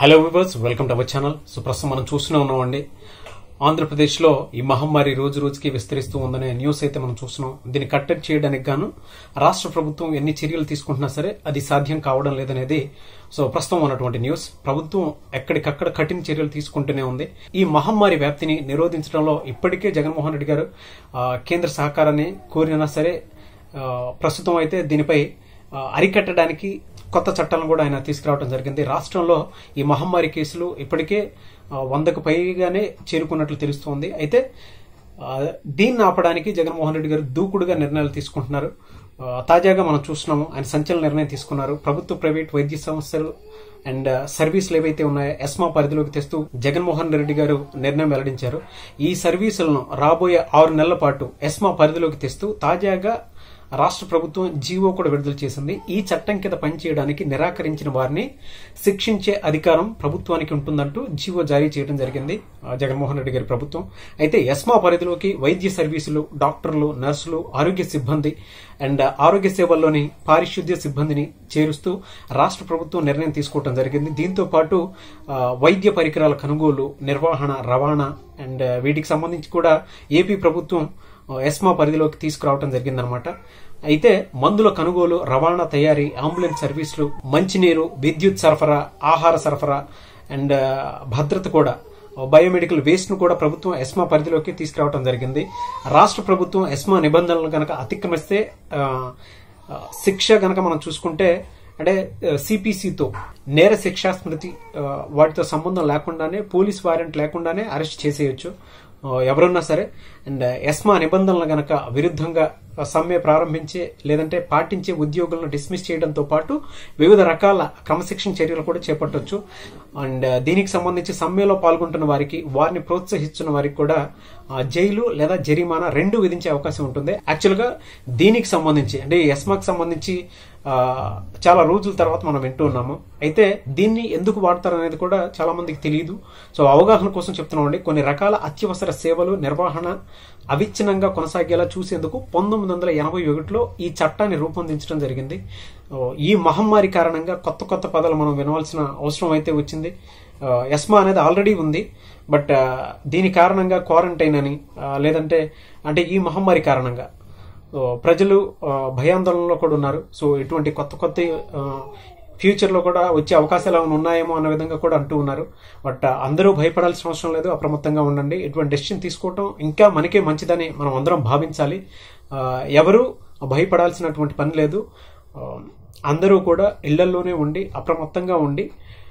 hello viewers welcome to our channel so ప్రస్తుతం మనం చూస్తూనే ఉన్నామండి ఆంధ్రప్రదేశ్లో ఈ మహమ్మారి రోజు రోజుకి విస్తరిస్తూ ఉందనే న్యూస్ అయితే మనం చూస్తున్నాం దీన్ని కట్టడి చేయడానికి గాను రాష్ట్ర ప్రభుత్వం ఎన్ని చర్యలు తీసుకుంటున్నా సరే అది సాధ్యం కావడం లేదనేది సో ప్రస్తుతం ఉన్నటువంటి న్యూస్ ప్రభుత్వం ఎక్కడికక్కడ కఠిన చర్యలు తీసుకుంటూనే ఉంది ఈ మహమ్మారి వ్యాప్తిని నిరోధించడంలో ఇప్పటికే జగన్మోహన్ రెడ్డి గారు ఆ, కేంద్ర సహకారాన్ని కోరినా సరే ఆ, ప్రస్తుతం అయితే దీనిపై ఆ, అరికట్టడానికి కొత్త చట్టాలను కూడా ఆయన తీసుకురావడం జరిగింది రాష్ట్రంలో ఈ మహమ్మారి కేసులు ఇప్పటికే ఆ, వందకు పైగానే చేరుకున్నట్లు తెలుస్తోంది అయితే ఆ, దీన్ని ఆపడానికి జగన్మోహన్ రెడ్డి గారు దూకుడుగా నిర్ణయాలు తీసుకుంటున్నారు ఆ, తాజాగా మనం చూస్తున్నాము ఆయన సంచలన నిర్ణయం తీసుకున్నారు ప్రభుత్వ ప్రైవేట్ వైద్య సంస్థలు అండ్ సర్వీసులు ఏవైతే ఉన్నాయో ఎస్మా పరిధిలోకి తెస్తూ జగన్మోహన్ రెడ్డి గారు నిర్ణయం వెల్లడించారు ఈ సర్వీసులను రాబోయే ఆరు నెలల పాటు ఎస్మా పరిధిలోకి తెస్తూ తాజాగా రాష్ట్ర ప్రభుత్వం జీవో కూడా విడుదల చేసింది ఈ చట్టం కింద పనిచేయడానికి నిరాకరించిన వారిని శిక్షించే అధికారం ప్రభుత్వానికి ఉంటుందంటూ జీవో జారీ చేయడం జరిగింది ఆ, జగన్మోహన్ రెడ్డి గారి ప్రభుత్వం అయితే ఎస్మా పరిధిలోకి వైద్య సర్వీసులు డాక్టర్లు నర్సులు ఆరోగ్య సిబ్బంది అండ్ ఆరోగ్య సేవల్లోని పారిశుద్ధ్య సిబ్బందిని చేరుస్తూ రాష్ట్ర ప్రభుత్వం నిర్ణయం తీసుకోవడం జరిగింది దీంతో పాటు ఆ, వైద్య పరికరాల కొనుగోలు నిర్వహణ రవాణా అండ్ వీటికి సంబంధించి కూడా ఏపీ ప్రభుత్వం ఎస్మా పరిధిలోకి తీసుకురావడం జరిగిందనమాట అయితే మందుల కొనుగోలు రవాణా తయారీ అంబులెన్స్ సర్వీసులు మంచినీరు విద్యుత్ సరఫరా ఆహార సరఫరా అండ్ భద్రత కూడా బయోమెడికల్ వేస్ట్ ను కూడా ప్రభుత్వం ఎస్మా పరిధిలోకి తీసుకురావడం జరిగింది రాష్ట్ర ప్రభుత్వం ఎస్మా నిబంధనలు గనక అతిక్రమిస్తే ఆ, ఆ, శిక్ష గనక మనం చూసుకుంటే అంటే సిపిసితో నేర శిక్షా స్మృతి ఆ, వాటితో సంబంధం లేకుండానే పోలీస్ వారెంట్ లేకుండానే అరెస్ట్ చేసేయచ్చు ఆ, ఎవరున్నా సరే అండ్ ఎస్మా నిబంధనలు గనక విరుద్ధంగా సమ్మె ప్రారంభించే లేదంటే పాటించే ఉద్యోగులను డిస్మిస్ చేయడంతో పాటు వివిధ రకాల క్రమశిక్షణ చర్యలు కూడా చేపట్టొచ్చు అండ్ దీనికి సంబంధించి సమ్మెలో పాల్గొంటున్న వారికి వారిని ప్రోత్సహిస్తున్న వారికి కూడా ఆ, జైలు లేదా జరిమానా రెండు విధించే అవకాశం ఉంటుంది యాక్చువల్ గా దీనికి సంబంధించి అంటే ఈ ఎస్మాకి సంబంధించి ఆ, చాలా రోజుల తర్వాత మనం వింటూ ఉన్నాము అయితే దీన్ని ఎందుకు వాడతారు అనేది కూడా చాలా మందికి తెలియదు సో అవగాహన కోసం చెప్తున్నామండి కొన్ని రకాల అత్యవసర సేవలు నిర్వహణ అవిచ్ఛిన్నంగా కొనసాగేలా చూసేందుకు పంతొమ్మిది వందల ఎనభై ఒకటిలో ఈ చట్టాన్ని రూపొందించడం జరిగింది ఓ, ఈ మహమ్మారి కారణంగా కొత్త కొత్త పదాలు మనం వినవలసిన అవసరం అయితే వచ్చింది ఆ, ఎస్మా అనేది ఆల్రెడీ ఉంది బట్ ఆ, దీని కారణంగా క్వారంటైన్ అని ఆ, లేదంటే అంటే ఈ మహమ్మారి కారణంగా సో ప్రజలు ఆ, భయాందోళనలో కూడా ఉన్నారు సో ఇటువంటి కొత్త కొత్త ఆ, ఫ్యూచర్ లో కూడా వచ్చే అవకాశాలు ఏమైనా ఉన్నాయేమో అన్న విధంగా కూడా అంటూ ఉన్నారు బట్ ఆ, అందరూ భయపడాల్సిన అవసరం లేదు అప్రమత్తంగా ఉండండి ఇటువంటి డెసిషన్ తీసుకోవటం ఇంకా మనకే మంచిదని మనం అందరం భావించాలి ఆ, ఎవరు భయపడాల్సినటువంటి పని లేదు ఆ, అందరూ కూడా ఇళ్లలోనే ఉండి అప్రమత్తంగా ఉండి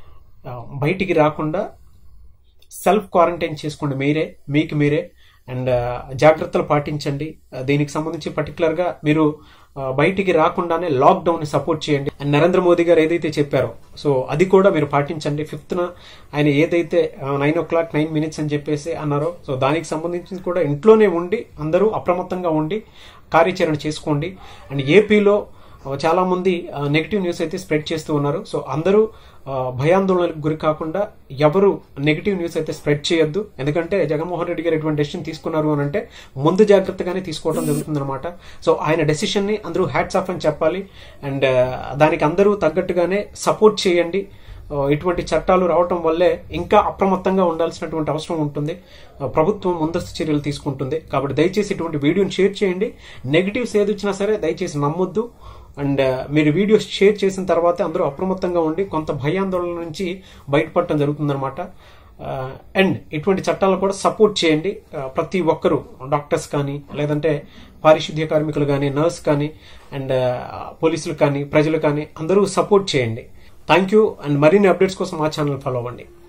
ఆ, బయటికి రాకుండా సెల్ఫ్ క్వారంటైన్ చేసుకోండి మీరే మీకు మీరే అండ్ జాగ్రత్తలు పాటించండి ఆ, దీనికి సంబంధించి పర్టికులర్ గా మీరు ఆ, బయటికి రాకుండానే లాక్డౌన్ ని సపోర్ట్ చేయండి అండ్ నరేంద్ర మోదీ గారు ఏదైతే చెప్పారో సో అది కూడా మీరు పాటించండి ఫిఫ్త్ న ఆయన ఏదైతే nine o'clock nine minutes అని చెప్పేసి అన్నారో సో దానికి సంబంధించి కూడా ఇంట్లోనే ఉండి అందరూ అప్రమత్తంగా ఉండి కార్యాచరణ చేసుకోండి అండ్ ఏపీలో చాలా మంది నెగిటివ్ న్యూస్ అయితే స్ప్రెడ్ చేస్తూ ఉన్నారు సో అందరూ ఆ, భయాందోళనకు గురి కాకుండా ఎవరు నెగిటివ్ న్యూస్ అయితే స్ప్రెడ్ చేయొద్దు ఎందుకంటే జగన్మోహన్ రెడ్డి గారు ఎటువంటి డెసిషన్ తీసుకున్నారు అని అంటే ముందు జాగ్రత్తగానే తీసుకోవడం జరుగుతుందన్నమాట సో ఆయన డెసిషన్ ని అందరూ హ్యాట్స్ ఆఫ్ అని చెప్పాలి అండ్ దానికి అందరూ తగ్గట్టుగానే సపోర్ట్ చేయండి ఆ, ఇటువంటి చట్టాలు రావటం వల్లే ఇంకా అప్రమత్తంగా ఉండాల్సినటువంటి అవసరం ఉంటుంది ఆ, ప్రభుత్వం ముందస్తు చర్యలు తీసుకుంటుంది కాబట్టి దయచేసి ఇటువంటి వీడియోని షేర్ చేయండి నెగిటివ్స్ ఏది వచ్చినా సరే దయచేసి నమ్మొద్దు అండ్ మీరు వీడియో షేర్ చేసిన తర్వాత అందరూ అప్రమత్తంగా ఉండి కొంత భయాందోళన నుంచి బయటపడటం జరుగుతుందన్నమాట అండ్ ఇటువంటి చట్టాలను కూడా సపోర్ట్ చేయండి ఆ, ప్రతి ఒక్కరూ డాక్టర్స్ కానీ లేదంటే పారిశుద్ధ్య కార్మికులు కానీ నర్స్ కానీ అండ్ పోలీసులు కానీ ప్రజలు కానీ అందరూ సపోర్ట్ చేయండి థ్యాంక్ యూ అండ్ మరిన్ని అప్డేట్స్ కోసం మా ఛానల్ ఫాలో అవ్వండి